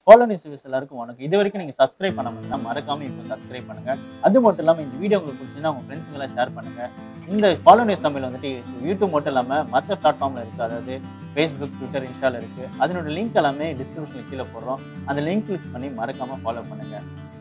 follow news views எல்லாருக்கும் வணக்கம் இது வரைக்கும் நீங்கள் சப்ஸ்கிரைப் பண்ண முடியும்னா மறக்காம இப்போ சப்ஸ்கிரைப் பண்ணுங்க அது மட்டும் இல்லாமல் இந்த வீடியோ உங்களுக்கு பிடிச்சுன்னா உங்கள் ஃப்ரெண்ட்ஸுங்களாம் ஷேர் பண்ணுங்க இந்த ஃபாலோ நியூஸ் தமிழ் வந்துட்டு யூடியூப் மட்டும் இல்லாமல் மற்ற பிளாட்ஃபார்மில் இருக்குது அதாவது ஃபேஸ்புக் ட்விட்டர் இன்ஸ்டால இருக்குது அதனோட லிங்க் எல்லாமே டிஸ்கிரிப்ஷனில் கீழே போடுறோம் அந்த லிங்க் கிளிக் பண்ணி மறக்காம ஃபாலோ பண்ணுங்க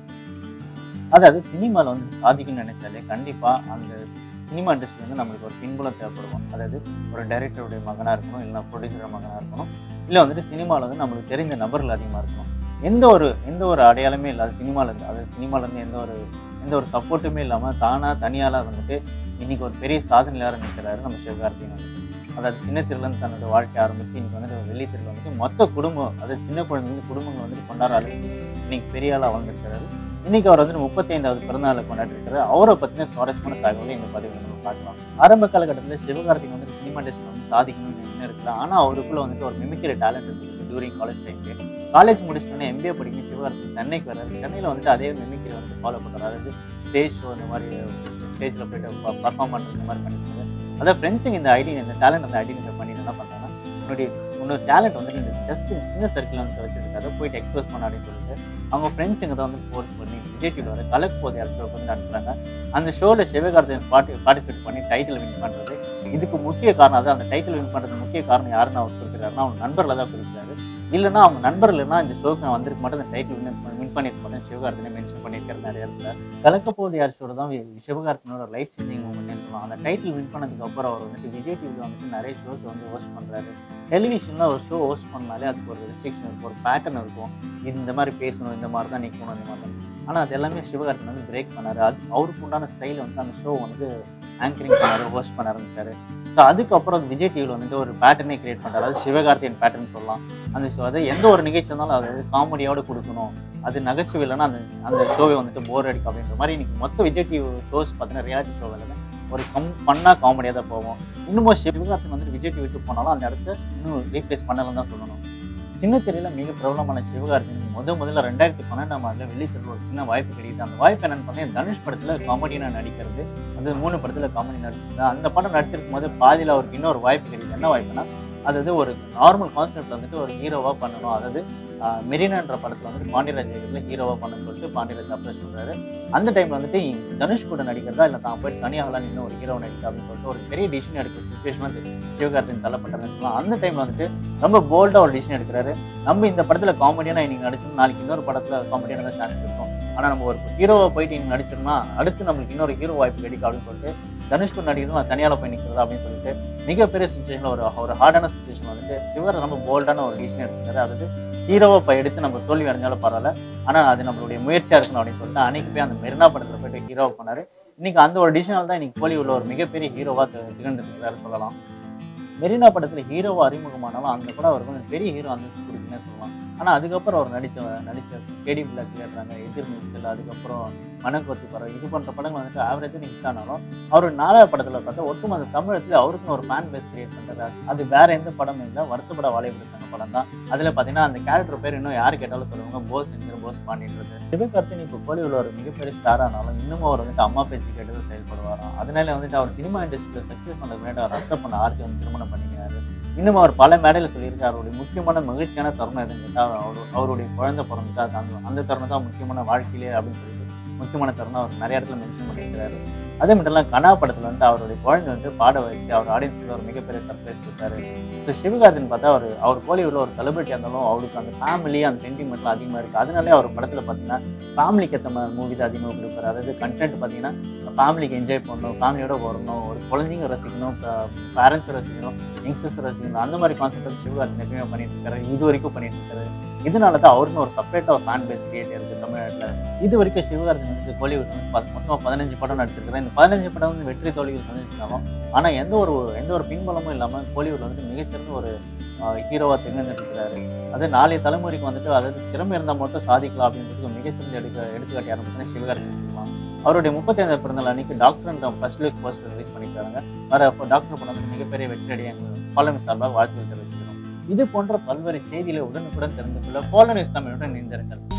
அதாவது சினிமாவில் வந்து சாதிக்கணும்னு நினைச்சாலே கண்டிப்பாக அந்த சினிமா இண்டஸ்ட்ரி வந்து நம்மளுக்கு ஒரு பின்புலம் தேவைப்படுவோம் அதாவது ஒரு டைரக்டருடைய மகனாக இருக்கணும் இல்லைன்னா ப்ரொடியூசர் மகனாக இருக்கணும் இல்லை வந்துட்டு சினிமாவில் வந்து நம்மளுக்கு தெரிந்த நபர்கள் அதிகமாக இருக்கணும் எந்த ஒரு எந்த ஒரு அடையாளமே இல்லாத சினிமாவில் இருந்து அதாவது சினிமாலேருந்து எந்த ஒரு எந்த ஒரு சப்போர்ட்டுமே இல்லாமல் தானாக தனியாளாக வந்துட்டு இன்னைக்கு ஒரு பெரிய சாதனையாளர் நிற்கிறாரு நம்ம சிவகார்த்திகேயன் வந்துட்டு அதாவது சின்ன திருலேருந்து தன்னோட வாழ்க்கை ஆரம்பிச்சு இன்னைக்கு வந்துட்டு ஒரு வெள்ளி திருல வந்துட்டு மொத்த குடும்பம் அதாவது சின்ன குழந்தைங்க குடும்பங்கள் வந்துட்டு கொண்டாடுற அளவுக்கு இன்னைக்கு பெரிய ஆளாக வளர்ந்துருக்கிறாரு இன்னைக்கு அவர் வந்து முப்பத்தைந்தாவது பிறந்தநாளை கொண்டாடிருக்காரு அவரை பற்றின சுவாரஸ்யமான தகவலை இந்த பதிவில் நம்ம பார்க்கலாம் ஆரம்ப காலகட்டத்தில் சிவகார்த்திகேயன் வந்து சினிமா இண்டஸ்ட்ரி வந்து சாதிக்கணும்னு என்ன இருக்குல்ல ஆனால் அவருக்குள்ள வந்துட்டு ஒரு மிமிக்கிற டேலண்ட் இருந்துச்சு டூரிங் காலேஜ் டைம்ல காலேஜ் முடிச்சிட்டோன்னே எம்பிஏ படிக்கணும் சிவகார்த்திகேயன் சென்னைக்கு வர்றாரு சென்னையில் வந்துட்டு அதே மிமிக்கிரி வந்து ஃபாலோ பண்ணுறாரு அதாவது ஸ்டேஜ் ஷோ இந்த மாதிரி ஸ்டேஜில் போயிட்டு பர்ஃபார்ம் பண்ணுறது இந்த மாதிரி பண்ணிட்டு அதாவது ஃப்ரெண்ட்ஸுங்க இந்த ஐடி இந்த டேலண்ட் அந்த ஐடென்டிஃபை பண்ணி என்ன பண்ணுறாங்கன்னா உன்னுடைய உன்னோட டேலண்ட் வந்து இந்த ஜஸ்ட் சின்ன சர்க்கிள் வந்து வச்சிருக்காரு போயிட்டு எக்ஸ்பிரஸ் பண்ண அப்படின்னு சொல்லிட்டு அவங்க ஃப்ரெண்ட்ஸுங்க தான் வந்து ஃபோர்ஸ் பண்ணி விஜய் டிவியில் வர கலக்கு போதை ஷோக்கு வந்து அனுப்புறாங்க அந்த ஷோவில் சிவகார்த்திகேயன் பார்ட்டி பார்ட்டிசிபேட் பண்ணி டைட்டில் வின் பண்ணுறது இதுக்கு முக்கிய காரணம் அது அந்த டைட்டில் வின் பண்ணுறது முக்கிய காரணம் யாருன்னு அவர் குறிக்கிறாருன்னா அவங்க நண்பரில் தான் குறிக்கிறாரு இல்லைன்னா அவங்க நண்பர் இல்லைன்னா இந்த ஷோக்கு நான் வந்திருக்க மாட்டேன் அந்த டைட்டில் வின் வின் பண்ணியிருக்க மாட்டேன் சிவகார்த்திகேயன் மென்ஷன் பண்ணியிருக்காரு நிறைய இடத்துல கலக்க போது யார் ஷோட தான் சிவகார்த்திகனோட லைஃப் சேஞ்சிங் மூமெண்ட் சொல்லலாம் அந்த டைட்டில் வின் பண்ணதுக்கு அப்புறம் அவர் வந்துட்டு விஜய் டிவியில் வந்துட்டு நிறைய ஷோஸ் வந்து ஹோஸ்ட் பண்ணுறாரு டெலிவிஷனில் ஒரு ஷோ ஹோஸ்ட் பண்ணாலே அதுக்கு ஒரு ரெஸ்ட்ரிக்ஷன் இருக்கும் ஒரு பேட்டர்ன் இருக்கும் இது இந்த மாதிரி பேசணும் இந்த மாதிரி தான் நிற்கணும் இந்த மாதிரி தான் ஆனால் அது எல்லாமே சிவகார்த்திகன் வந்து பிரேக் பண்ணாரு அது அவருக்கு உண்டான ஸ்டைல் வந்து அந்த ஷோ வந்து ஆங்கரிங் பண்ணாரு ஹோஸ்ட் பண்ண ஆரம்பிச்சாரு ஸோ அதுக்கப்புறம் விஜய் டிவியில் வந்துட்டு ஒரு பேட்டர்னே கிரியேட் பண்ணுறாரு அதாவது சிவகார்த்தியன் பேட்டர்ன் சொல்லலாம் அந்த ஷோ அது எந்த ஒரு நிகழ்ச்சி இருந்தாலும் அது காமெடியோட கொடுக்கணும் அது நகைச்சுவை இல்லைன்னா அந்த அந்த ஷோவை வந்துட்டு போர் அடிக்கும் அப்படின்ற மாதிரி இன்னைக்கு மொத்த விஜய் டிவி ஷோஸ் பார்த்தீங்கன்னா ரியாலிட்டி ஷோ எல்லாமே ஒரு கம் பண்ணால் காமெடியாக தான் போவோம் இன்னமும் சிவகார்த்திகன் வந்துட்டு விஜய் டிவி விட்டு போனாலும் அந்த இடத்த இன்னும் ரீப்ளேஸ் பண்ணலன்னு தான் சொல்லணும் சின்ன திரையில மிக பிரபலமான சிவகார்த்திகன் முத முதல்ல ரெண்டாயிரத்தி பன்னெண்டாம் ஆண்டுல வெள்ளித்திரையில் ஒரு சின்ன வாய்ப்பு கிடைக்குது அந்த வாய்ப்பு என்னன்னு பார்த்தீங்கன்னா தனுஷ் படத்துல காமெடினா நடிக்கிறது அது மூணு படத்துல காமெடி நடிச்சிருந்தா அந்த படம் நடிச்சிருக்கும் போது பாதியில் அவருக்கு இன்னொரு வாய்ப்பு கிடைக்குது என்ன வாய்ப்புனா அதாவது ஒரு நார்மல் கான்செப்ட்ல வந்துட்டு ஒரு ஹீரோவா பண்ணணும் அதாவது ஆஹ், மெரினான்ற படத்துல வந்துட்டு பாண்டியராஜ் இயக்கத்துல ஹீரோவா பண்ணணும்னு சொல்லிட்டு பாண்டியராஜ் அப்ரோச் பண்றாரு அந்த டைம்ல வந்துட்டு தனுஷ் கூட நடிக்கிறதா இல்லை தான் போயிட்டு தனியாகலாம் இன்னும் ஒரு ஹீரோ நடிக்க அப்படின்னு சொல்லிட்டு ஒரு பெரிய டிசிஷன் எடுக்கிற சுச்சுவேஷன் வந்து சிவகார்த்திகன் தள்ளப்பட்டாருன்னு சொல்லலாம் அந்த டைம்ல வந்துட்டு ரொம்ப போல்டா ஒரு டிசிஷன் எடுக்கிறாரு நம்ம இந்த படத்துல காமெடியான இன்னைக்கு நடிச்சோம் நாளைக்கு இன்னொரு படத்துல காமெடியான தான் சான்ஸ் இருக்கும் ஆனா நம்ம ஒரு ஹீரோவை போயிட்டு இங்க நடிச்சோம்னா அடுத்து நம்மளுக்கு இன்னொரு ஹீரோ வாய்ப்பு கிடைக்கும் அப்படின்னு சொல்லிட்டு தனுஷ் கூட நடிக்கிறது நான் தனியால போய் நிற்கிறதா அப்படின்னு சொல்லிட்டு மிகப்பெரிய சுச்சுவேஷன்ல ஒரு ஒரு ஹார்டான சுச்சுவேஷன் வந்துட்டு சிவர் ரொம்ப போல்டான ஒரு டிசிஷன் எடுக்கிறாரு அதாவது ஹீரோவை போய் எடுத்து நம்ம தோல்வி அடைஞ்சாலும் பரவாயில்ல ஆனா அது நம்மளுடைய முயற்சியா இருக்கணும் அப்படின்னு சொல்லிட்டு அன்னைக்கு போய் அந்த மெரினா படத்துல போயிட்டு ஹீரோவை பண்ணாரு இன்னைக்கு அந்த ஒரு டிசிஷனால் தான் இன்னைக்கு கோலிவுட்ல ஒரு மிகப்பெரிய ஹீரோவா திகழ்ந்துட்டு இருக்காரு சொல்லலாம் மெரினா படத்துல ஹீரோவா அறிமுகமானாலும் அந்த படம் அவருக்கு வந்து பெரிய ஹீரோ அந்த கொடுக்குன்னே சொல்லலாம் ஆனா அதுக்கப்புறம் அவர் நடிச்ச நடிச்ச கேடி பிளாக் ஏறுறாங்க எதிர் நீச்சல் அதுக்கப்புறம் மனக்கொத்தி படம் இது போன்ற படங்கள் வந்துட்டு ஆவரேஜ் ஹிட் ஆனாலும் அவர் நாலாவது படத்துல பார்த்தா ஒட்டுமொத்த தமிழத்துல அவருக்குன்னு ஒரு ஃபேன் பேஸ் கிரியேட் பண்றாரு அது வேற எந்த படமும் இல்லை வருத்தப்பட வாழைப்படுத்தாங்க படம் தான் அதுல பாத்தீங்கன்னா அந்த கேரக்டர் பேர் இன்னும் யாரு கேட்டாலும் சொல்லுவாங்க போஸ் என்கிற போஸ் பாண்டின்றது சிவகார்த்தின் இப்போ கோலிவுட்ல ஒரு மிகப்பெரிய ஸ்டார் ஆனாலும் இன்னமும் அவர் வந்துட்டு அம்மா பேச்சு கேட்டு செயல்படுவாராம் அதனால வந்துட்டு அவர் சினிமா இண்டஸ்ட்ரியில சக்சஸ் பண்ண முன்னாடி அவர் ரத்த பண்ண ஆர்த்தி வந்து திருமணம் பண்ணிக்கிறாரு இன்னும் அவர் பல மேடையில் சொல்லியிருக்காரு அவருடைய முக்கியமான மகிழ்ச்சியான தருணம் எதுன்னு கேட்டால் அவர் அவருடைய குழந்தை பிறந்துட்டா அது அந்த அந்த தருணம் தான் முக்கியமான வாழ்க்கையிலே அப்படின்னு சொல்லிட்டு முக்கியமான தருணம் அவர் நிறைய இடத்துல மென்ஷன் பண்ணியிருக்கிறாரு அதே மட்டும் இல்லாமல் கனா படத்துல வந்து அவருடைய குழந்தை வந்து பாட வச்சு அவர் ஆடியன்ஸ்க்கு ஒரு மிகப்பெரிய சர்ப்ரைஸ் கொடுத்தாரு ஸோ சிவகார்த்தின் பார்த்தா அவர் அவர் கோலிவுட்ல ஒரு செலிபிரிட்டியாக இருந்தாலும் அவருக்கு அந்த ஃபேமிலி அந்த சென்டிமெண்ட்லாம் அதிகமாக இருக்குது அதனாலே அவர் படத்தில் பார்த்தீங்கன்னா ஃபேமிலிக்கு ஏற்ற மாதிரி மூவி தான் அதிகமாக கொடுப்பாரு அதாவது கண்டென்ட் பார்த்தீங்கன்னா ஃபேமிலிக்கு என்ஜாய் பண்ணணும் ஃபேமிலியோட வரணும் ஒரு குழந்தைங்க ரசிக்கணும் பேரண்ட்ஸும் ரசிக்கணும் யங்ஸ்டர்ஸ் ரசிக்கணும் அந்த மாதிரி கான்செப்ட் சிவகார்த்தின் எப்பயுமே பண்ணிட்டு இருக்காரு இது வரைக்கும் பண்ணிட்டு இருக்காரு இதனால தான் அவருன்னு ஒரு செப்பரேட்டாக ஒரு ஃபேன் பேஸ் கிரியேட் இருக்குது தமிழ்நாட்டில் இது வரைக்கும் சிவகார்த்தின் வந்து கோலிவுட் வந்து பத்- மொத்தமா பதினஞ்சு படம் நடிச்சிருக்கிறேன் இந்த பதினஞ்சு படம் வந்து வெற்றி தோல்விகள் சந்திச்சிருந்தாலும் ஆனால் எந்த ஒரு எந்த ஒரு பின்பலமும் இல்லாமல் கோலிவுட்ல வந்து மிகச்சிறந்த ஒரு ஹீரோவாக திகழ்ந்துட்டு அது நாளைய தலைமுறைக்கு வந்துட்டு அதாவது திறமை இருந்தால் மட்டும் சாதிக்கலாம் அப்படின்றதுக்கு மிகச்சிறந்த எடுக்க எடுத்துக்காட்டி ஆரம்பிச்சுன்னா சிவகார்த்திகேயன் சொல்லலாம் அவருடைய முப்பத்தைந்து பிறந்தநாள் அன்னைக்கு doctor first look first release பண்ணியிருக்காங்க வர டாக்டர் படம் வந்து மிகப்பெரிய வெற்றி எங்கள் பாலமி சார்பாக வாழ்த்துக்கள் தெரிவிச்சுக்கிறோம் இது போன்ற பல்வேறு செய்திகளை உடனுக்குடன் தெரிந்து கொள்ள போல நியூஸ் தமிழுடன் இணைந்திருங்கள்